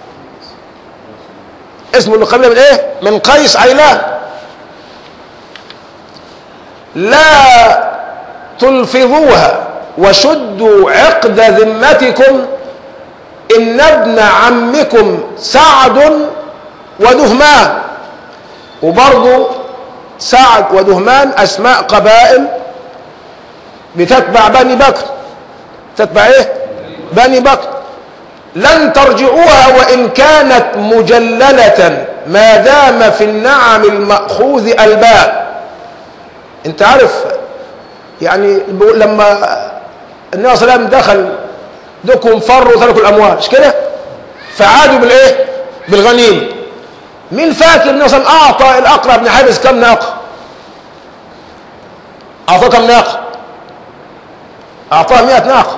اسم لقبيلة من ايه من قيس عيلان لا تلفظوها وشدوا عقد ذمتكم إن ابن عمكم سعد ودهمان وبرضو سعد ودهمان أسماء قبائل بتتبع بني بكر تتبع ايه بني بكر لن ترجعوها وإن كانت مجللة ما دام في النعم المأخوذ الباء انت عارف يعني بيقول لما النبي صلى الله عليه وسلم دخل دكهم فروا وتركوا الاموال مش كده فعادوا بالايه بالغنيم مين فاكر النبي صلى الله عليه وسلم اعطى الاقرع بن حابس كم ناقه اعطاه كم ناقه اعطاه 100 ناقه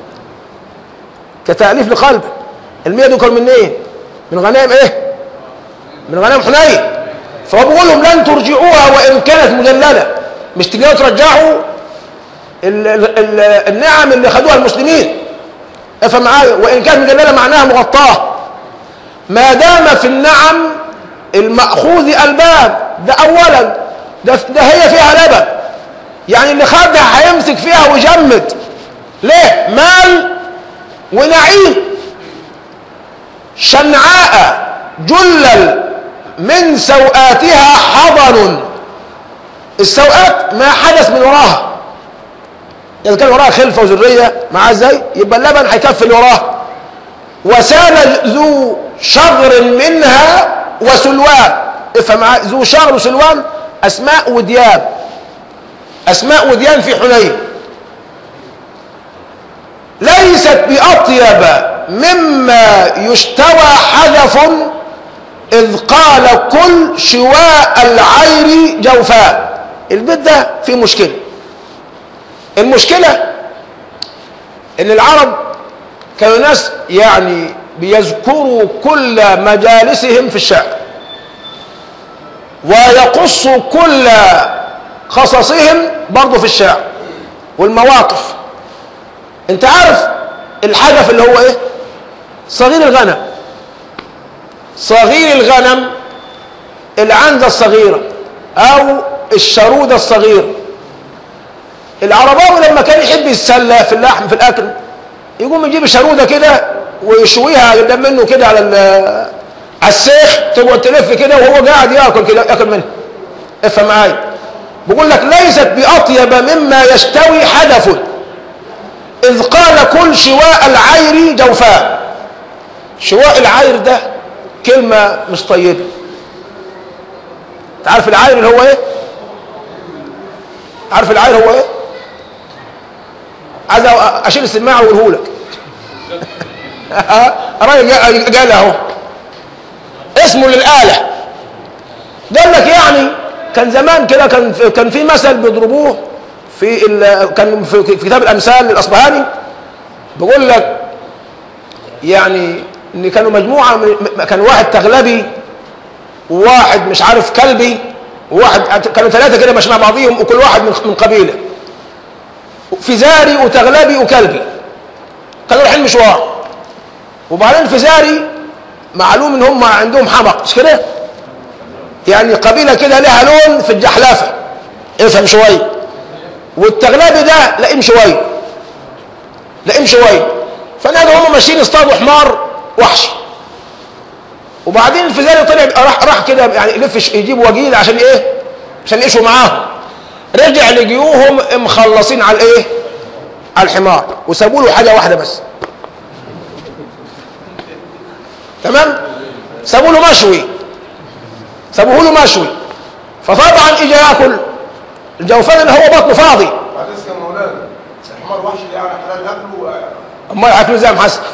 كتاليف لقلبه ال100 دول كانوا من ايه من غنائم ايه من غنائم حنين فهو بيقول لهم لن ترجعوها وان كانت مدلله مش تقدروا ترجعوا ال ال ال النعم اللي خدوها المسلمين افهم معايا وان كانت مدلله معناها مغطاه ما دام في النعم المأخوذ الباب ده اولا ده, ده هي فيها لبن يعني اللي خدها هيمسك فيها ويجمد ليه مال ونعيم شنعاء جلل من سوآتها حضن السوءات ما حدث من وراها إذا كان وراها خلفة وذرية معاه ازاي يبقى اللبن هيكفي اللي وراها وسال ذو شغر منها وسلوان افهم معايا ذو شغر وسلوان اسماء ودياب أسماء وديان في حنين ليست بأطيب مما يشتوى حذف إذ قال كل شواء العير جوفاء البيت ده فيه مشكلة المشكلة إن العرب كانوا ناس يعني بيذكروا كل مجالسهم في الشعر ويقصوا كل قصصهم برضه في الشعر والمواقف انت عارف الحدث اللي هو ايه صغير الغنم صغير الغنم العنزة الصغيرة او الشرودة الصغيرة العرباوي لما كان يحب يتسلى في اللحم في الاكل يقوم يجيب الشرودة كده ويشويها قدام منه كده على على السيخ تقعد تلف كده وهو قاعد ياكل كده ياكل منها افهم معايا بيقول لك ليست باطيب مما يستوي حدث إذ قال كل شواء العير جوفاء شواء العير ده كلمة مش طيبة تعرف العير اللي هو ايه عارف العير هو ايه عايز اشيل السماعة واقوله لك الراجل قال اهو اسمه للآلة قال لك يعني كان زمان كده كان كان في مثل بيضربوه في كان في كتاب الامثال للاصبهاني بيقول لك يعني ان كانوا مجموعه من كان واحد تغلبي وواحد مش عارف كلبي وواحد كانوا ثلاثه كده مش مع بعضيهم وكل واحد من من قبيله فزاري وتغلبي وكلبي كانوا رايحين مشوار وبعدين فزاري معلوم ان هم عندهم حمق مش كده يعني قبيله كده لها لون في الجحلافه افهم شويه والتغلبي ده لئيم شويه لئيم شويه فنادوا هم ماشيين اصطادوا حمار وحش وبعدين الفزاري طلع راح راح كده يعني يلف يجيب وجيل عشان ايه عشان يشوا معاهم رجع لجيوهم مخلصين على الايه على الحمار وسابوا له حاجه واحده بس تمام سابوا له مشوي سابوه له مشوي فطبعا اجى ياكل الجوفان اللي هو بطنه فاضي معلش يا مولانا الحمار وحش اللي يعني حلال اكله امال اكله زي ما حسن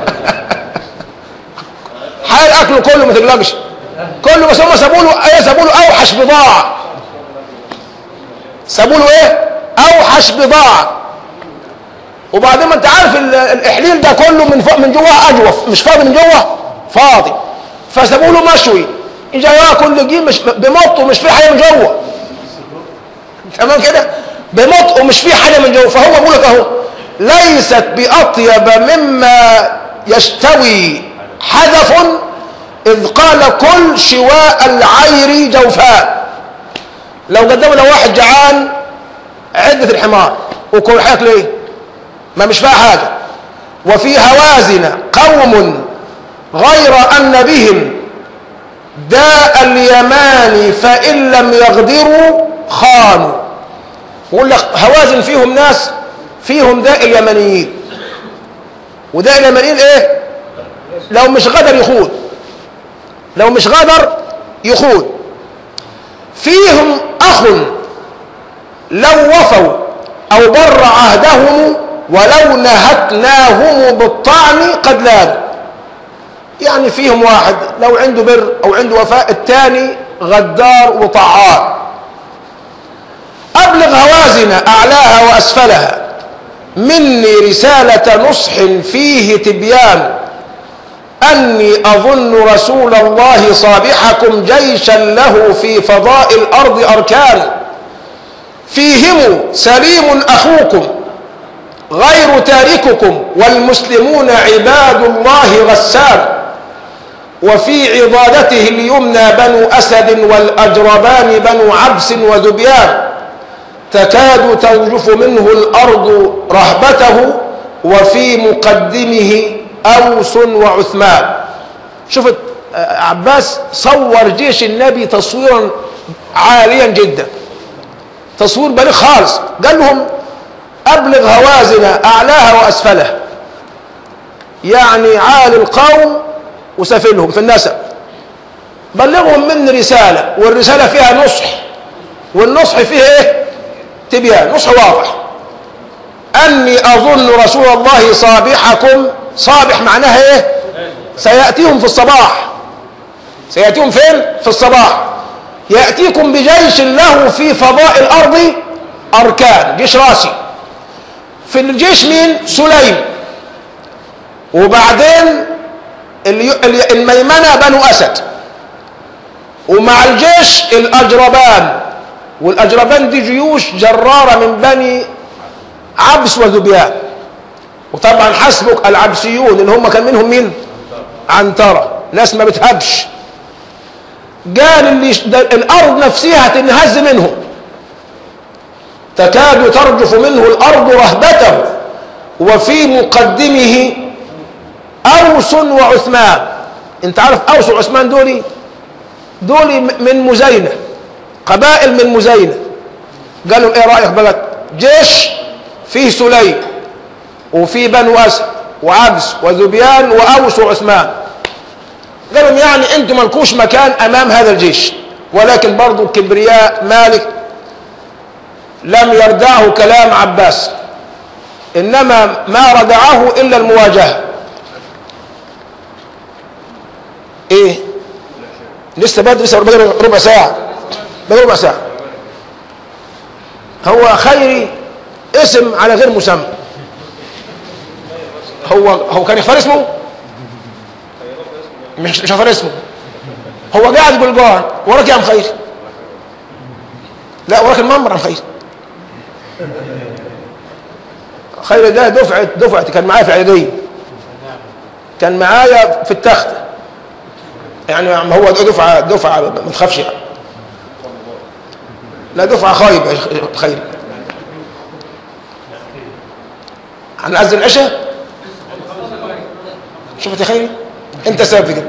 حال اكله كله ما تقلقش كله بس هم سابوا له ايه سابوا له اوحش بضاعه سابوا له ايه اوحش بضاعه وبعدين ما انت عارف الاحليل ده كله من فوق من جوه اجوف مش فاضي من جوه فاضي فسابوا له مشوي اجى ياكل لقيه مش بمط ومش فيه حاجه من جوه تمام كده بمط ومش فيه حاجه من جوه فهو بيقول لك اهو ليست باطيب مما يستوي حدث اذ قال كل شواء العير جوفاء لو قدموا له واحد جعان عدة الحمار وكل حياك ليه ما مش فيها حاجة وفي هوازن قوم غير أن بهم داء اليمان فإن لم يغدروا خانوا يقول لك هوازن فيهم ناس فيهم داء اليمنيين وداء اليمنيين ايه لو مش غدر يخون لو مش غدر يخون فيهم أخ لو وفوا أو بر عهدهم ولو نهكناهم بالطعن قد لانوا يعني فيهم واحد لو عنده بر أو عنده وفاء الثاني غدار وطعان أبلغ هوازن أعلاها وأسفلها مني رسالة نصح فيه تبيان أني أظن رسول الله صابحكم جيشا له في فضاء الأرض أركان فيهم سليم أخوكم غير تارككم والمسلمون عباد الله غسان وفي عضادته اليمنى بنو أسد والأجربان بنو عبس وذبيان تكاد ترجف منه الأرض رهبته وفي مقدمه أوس وعثمان شوف عباس صور جيش النبي تصويرا عاليا جدا تصوير بليغ خالص قال لهم أبلغ هوازن أعلاها وأسفلها يعني عالي القوم وسفلهم في النسب بلغهم من رسالة والرسالة فيها نصح والنصح فيه ايه تبيان نصح واضح أني أظن رسول الله صابحكم صابح معناها إيه سيأتيهم في الصباح سيأتيهم فين في الصباح يأتيكم بجيش له في فضاء الأرض أركان جيش راسي في الجيش مين سليم وبعدين الميمنة بنو أسد ومع الجيش الأجربان والأجربان دي جيوش جرارة من بني عبس وذبيان وطبعا حسبك العبسيون اللي هم كان منهم مين عنترة ناس ما بتهبش قال اللي الأرض نفسها تنهز منهم تكاد ترجف منه الأرض رهبته وفي مقدمه أوس وعثمان انت عارف أوس وعثمان دولي دولي من مزينة قبائل من مزينة قالوا ايه رأيك بقى جيش فيه سليم وفيه بنو أسد وعبس وذبيان وأوس وعثمان قالوا يعني انتم ملكوش مكان أمام هذا الجيش ولكن برضو كبرياء مالك لم يردعه كلام عباس إنما ما ردعه إلا المواجهة إيه لسه بدري لسه ربع ساعة بقى ربع ساعة هو خيري اسم على غير مسمى هو هو كان يختار اسمه مش مش اختار اسمه هو قاعد بالجار وراك يا عم خير لا وراك المنبر يا عم خير خير ده دفعة دفعة كان معايا في اعدادية كان معايا في التختة يعني هو دفعة دفعة ما تخافش يعني لا دفعة خايب يا خير هنأذن العشاء شفت يا خيري انت سبب في كده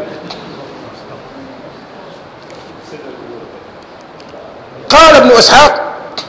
قال ابن اسحاق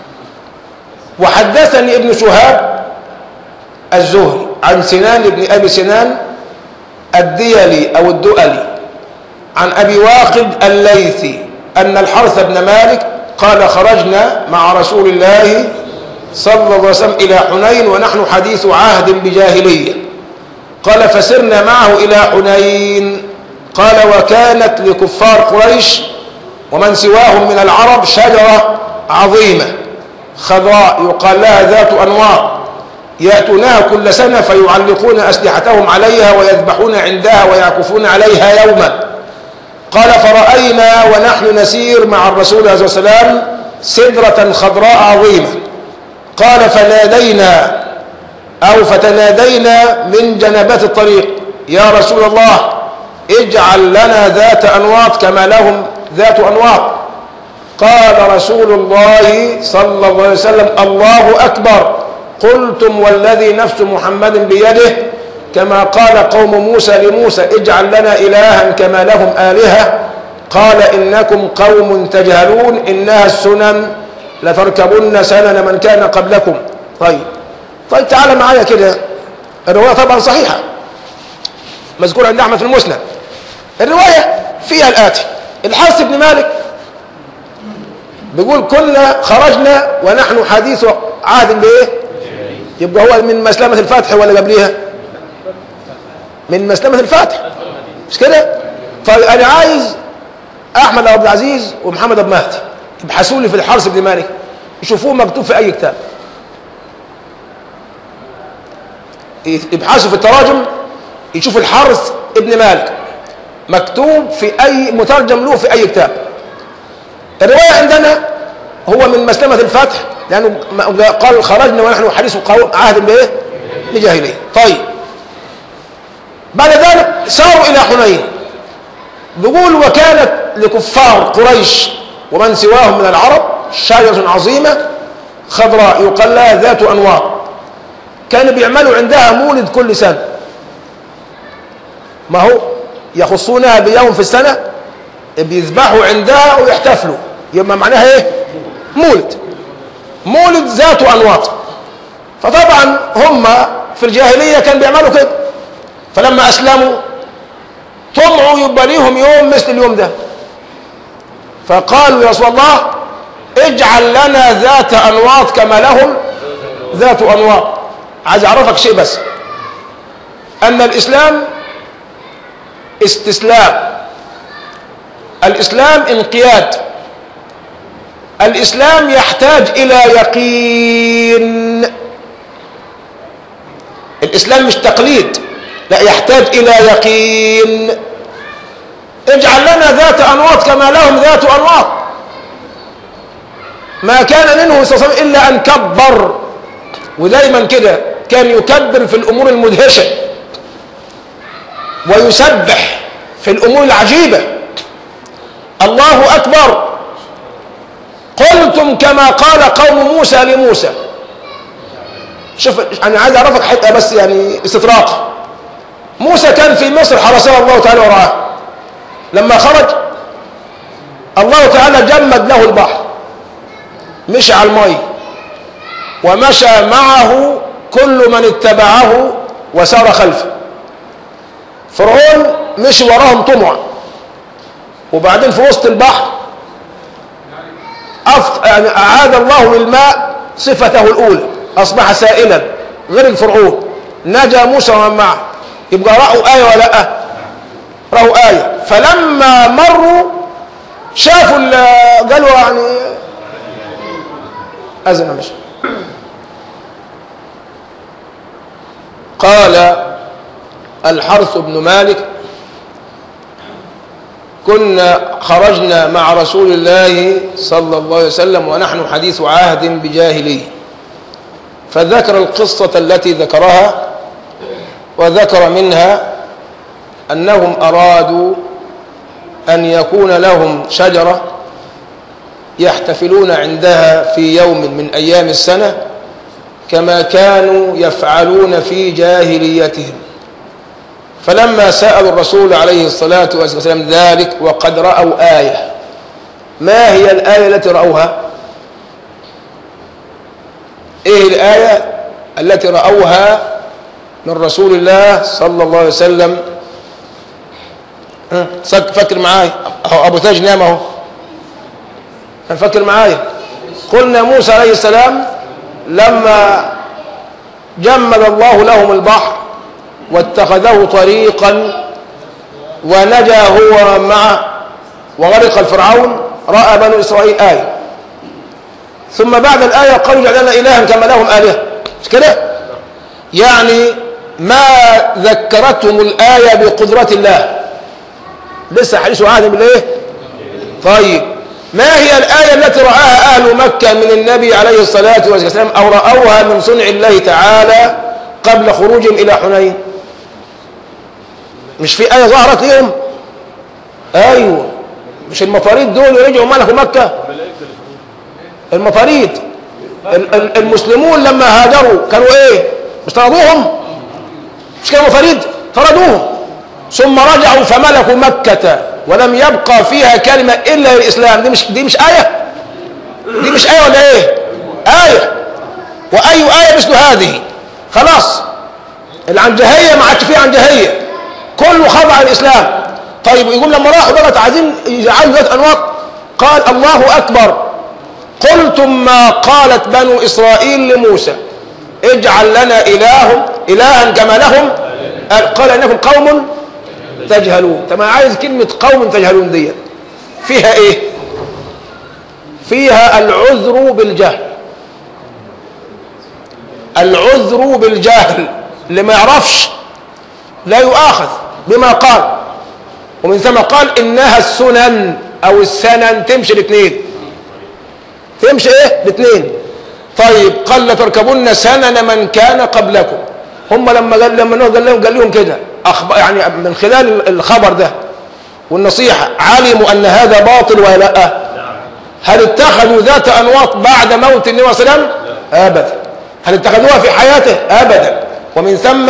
وحدثني ابن شهاب الزهري عن سنان بن ابي سنان الديلي او الدؤلي عن ابي واقد الليثي ان الحرث بن مالك قال خرجنا مع رسول الله صلى الله عليه وسلم الى حنين ونحن حديث عهد بجاهليه قال فسرنا معه الى حنين قال وكانت لكفار قريش ومن سواهم من العرب شجره عظيمه خضراء يقال لها ذات انواط ياتونها كل سنه فيعلقون اسلحتهم عليها ويذبحون عندها ويعكفون عليها يوما قال فرأينا ونحن نسير مع الرسول عليه الصلاة والسلام سدرة خضراء عظيمة قال فنادينا أو فتنادينا من جنبات الطريق يا رسول الله اجعل لنا ذات أنواط كما لهم ذات أنواط قال رسول الله صلى الله عليه وسلم الله أكبر قلتم والذي نفس محمد بيده كما قال قوم موسى لموسى اجعل لنا إلها كما لهم آلهة قال إنكم قوم تجهلون إنها السنن لتركبن سنن من كان قبلكم طيب طيب تعالى معايا كده الرواية طبعا صحيحة مذكور عند أحمد في المسند الرواية فيها الآتي الحارث بن مالك بيقول كنا خرجنا ونحن حديث عهد بايه يبقى هو من مسلمة الفتح ولا قبليها من مسلمة الفتح مش كده فأنا عايز أحمد أبو العزيز ومحمد أبو مهدي يبحثوا لي في الحرس بن مالك يشوفوه مكتوب في أي كتاب يبحثوا في التراجم يشوفوا الحرس ابن مالك مكتوب في أي مترجم له في أي كتاب الرواية عندنا هو من مسلمة الفتح لأنه قال خرجنا ونحن حديث عهد بإيه؟ بجاهلية طيب بعد ذلك ساروا إلى حنين بيقول وكانت لكفار قريش ومن سواهم من العرب شجرة عظيمة خضراء يقال لها ذات أنوار كانوا بيعملوا عندها مولد كل سنة ما هو يخصونها بيوم في السنة بيذبحوا عندها ويحتفلوا يبقى معناها ايه مولد مولد ذات انواط فطبعا هم في الجاهليه كانوا بيعملوا كده فلما اسلموا طمعوا يبقى ليهم يوم مثل اليوم ده فقالوا يا رسول الله اجعل لنا ذات انواط كما لهم ذات انواط عايز اعرفك شيء بس ان الاسلام استسلام الاسلام انقياد الاسلام يحتاج الى يقين الاسلام مش تقليد لا يحتاج الى يقين اجعل لنا ذات انواط كما لهم ذات انواط ما كان منه صلى الله عليه وسلم الا ان كبر ودايما كده كان يكبر في الامور المدهشه ويسبح في الامور العجيبه الله اكبر قلتم كما قال قوم موسى لموسى شوف انا عايز اعرفك حته بس يعني استطراق موسى كان في مصر حرسه الله تعالى ورعاه لما خرج الله تعالى جمد له البحر مشى على المي ومشى معه كل من اتبعه وسار خلفه فرعون مشي وراهم طمع وبعدين في وسط البحر أفت... يعني أعاد الله للماء صفته الأولى أصبح سائلا غير الفرعون نجا موسى ومن معه يبقى رأوا آية ولا لأ رأوا آية فلما مروا شافوا ال- قالوا يعني أذن مش قال الحرث بن مالك كنا خرجنا مع رسول الله صلى الله عليه وسلم ونحن حديث عهد بجاهليه فذكر القصة التي ذكرها وذكر منها أنهم أرادوا أن يكون لهم شجرة يحتفلون عندها في يوم من أيام السنة كما كانوا يفعلون في جاهليتهم فلما سألوا الرسول عليه الصلاة والسلام ذلك وقد رأوا آية ما هي الآية التي رأوها إيه الآية التي رأوها من رسول الله صلى الله عليه وسلم ها، صك- فكر معاي أهو أبو تاج نام أهو فكر معايا قلنا موسى عليه السلام لما جمد الله لهم البحر واتخذه طريقا ونجا هو مع وغرق الفرعون راى بنو اسرائيل ايه ثم بعد الايه قالوا اجعل لنا الها كما لهم الهه مش كده يعني ما ذكرتهم الايه بقدره الله لسه حديث عهد بالايه طيب ما هي الآية التي رآها أهل مكة من النبي عليه الصلاة والسلام أو رأوها من صنع الله تعالى قبل خروجهم إلى حنين مش في آية ظهرت لهم أيوة مش المفاريد دول رجعوا ملكوا مكة المفاريد ال- ال- المسلمون لما هاجروا كانوا ايه مش طردوهم مش كانوا مفاريد طردوهم ثم رجعوا فملكوا مكة ولم يبقى فيها كلمة إلا الإسلام دي مش دي مش آية دي مش آية ولا إيه آية وأي آية مثل هذه خلاص العنجهية ما عادش فيها عنجهية كله خضع الإسلام طيب يقول لما راحوا بقى عايزين يجعلوا ذات أنواط قال الله أكبر قلتم ما قالت بنو إسرائيل لموسى اجعل لنا إله إلها كما لهم قال إنكم قوم تجهلون طب انا عايز كلمة قوم تجهلون دي فيها ايه فيها العذر بالجهل العذر بالجهل اللي ما يعرفش لا يؤاخذ بما قال ومن ثم قال انها السنن او السنن تمشي الاثنين تمشي ايه الاثنين طيب قال لتركبن سنن من كان قبلكم هم لما قال لما نوح قال لهم قال لهم كده أخبر يعني من خلال الخبر ده والنصيحة علموا أن هذا باطل ولا لا هل اتخذوا ذات أنواط بعد موت النبي صلى الله عليه وسلم أبدا هل اتخذوها في حياته أبدا ومن ثم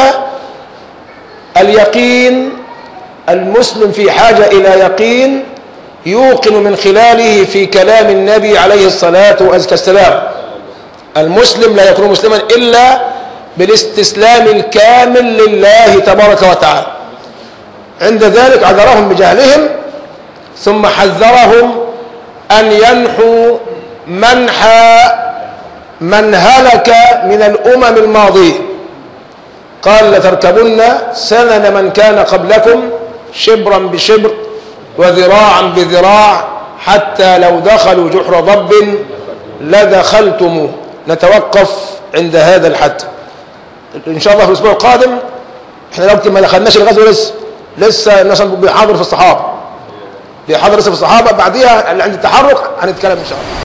اليقين المسلم في حاجة إلى يقين يوقن من خلاله في كلام النبي عليه الصلاة والسلام المسلم لا يكون مسلما إلا بالاستسلام الكامل لله تبارك وتعالى عند ذلك عذرهم بجهلهم ثم حذرهم أن ينحوا منحى من هلك من الأمم الماضية قال لتركبن سنن من كان قبلكم شبرا بشبر وذراعا بذراع حتى لو دخلوا جحر ضب لدخلتموه نتوقف عند هذا الحد ان شاء الله في الاسبوع القادم احنا دلوقتي ما دخلناش الغزو لسه لسه الناس بيحاضر في الصحابه بيحاضر لسه في الصحابه بعديها اللي عند التحرك هنتكلم ان شاء الله